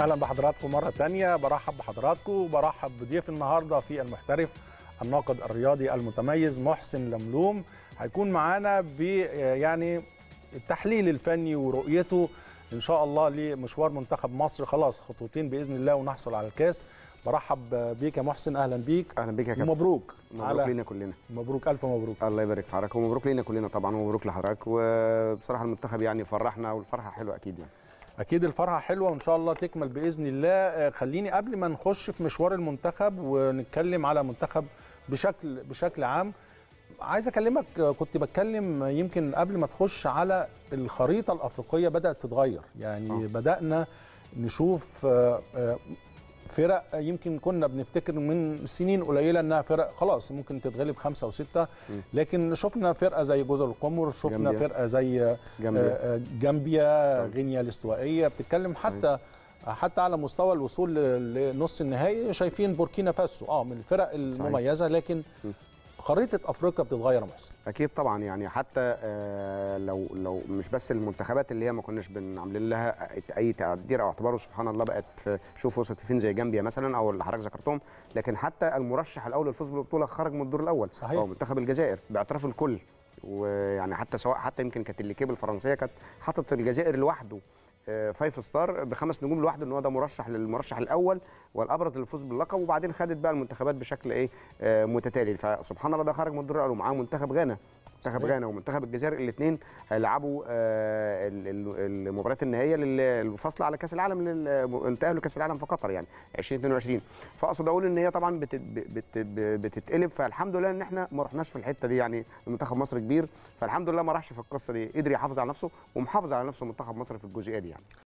اهلا بحضراتكم مره تانية برحب بحضراتكم وبرحب بضيف النهارده في المحترف الناقد الرياضي المتميز محسن لملوم هيكون معانا ب يعني التحليل الفني ورؤيته ان شاء الله لمشوار منتخب مصر خلاص خطوتين باذن الله ونحصل على الكاس برحب بيك يا محسن اهلا بيك اهلا بيك يا كابتن ومبروك مبروك لينا كلنا مبروك الف مبروك الله يبارك في حضرتك ومبروك لينا كلنا طبعا ومبروك لحضرتك وبصراحه المنتخب يعني فرحنا والفرحه حلوه اكيد يعني اكيد الفرحه حلوه وان شاء الله تكمل باذن الله خليني قبل ما نخش في مشوار المنتخب ونتكلم على منتخب بشكل بشكل عام عايز اكلمك كنت بتكلم يمكن قبل ما تخش على الخريطه الافريقيه بدات تتغير يعني آه. بدانا نشوف فرق يمكن كنا بنفتكر من سنين قليله انها فرق خلاص ممكن تتغلب خمسه وسته لكن شفنا فرقه زي جزر القمر شفنا جامبيا. فرقه زي جامبيا. آه، جامبيا صحيح. غينيا الاستوائيه بتتكلم حتى حتى على مستوى الوصول ل- لنص النهائي شايفين بوركينا فاسو اه من الفرق المميزه لكن خريطه افريقيا بتتغير يا محسن اكيد طبعا يعني حتى آه، لو لو مش بس المنتخبات اللي هي ما كناش بنعمل لها اي تقدير او اعتبار وسبحان الله بقت في شوف وصلت فين زي جامبيا مثلا او اللي حضرتك ذكرتهم لكن حتى المرشح الاول للفوز بالبطوله خرج من الدور الاول صحيح. هو منتخب الجزائر باعتراف الكل ويعني حتى سواء حتى يمكن كانت الليكيب الفرنسيه كانت حاطط الجزائر لوحده آه، فايف ستار بخمس نجوم لوحده ان هو ده مرشح للمرشح الاول والابرز للفوز باللقب وبعدين خدت بقى المنتخبات بشكل ايه آه، متتالي فسبحان الله ده خرج من الدور الاول ومعاه منتخب غانا منتخب صحيح. غانا ومنتخب الجزائر الاثنين هيلعبوا آه، ال- ال- المباريات النهائيه للفصل على كاس العالم لل- انتقلوا لكاس العالم في قطر يعني 2022 فاقصد اقول ان هي طبعا بت- بت- بت- بتتقلب فالحمد لله ان احنا ما رحناش في الحته دي يعني المنتخب مصر كبير فالحمد لله ما راحش في القصه دي قدر يحافظ على نفسه ومحافظ على نفسه منتخب مصر في الجزئيه دي يعني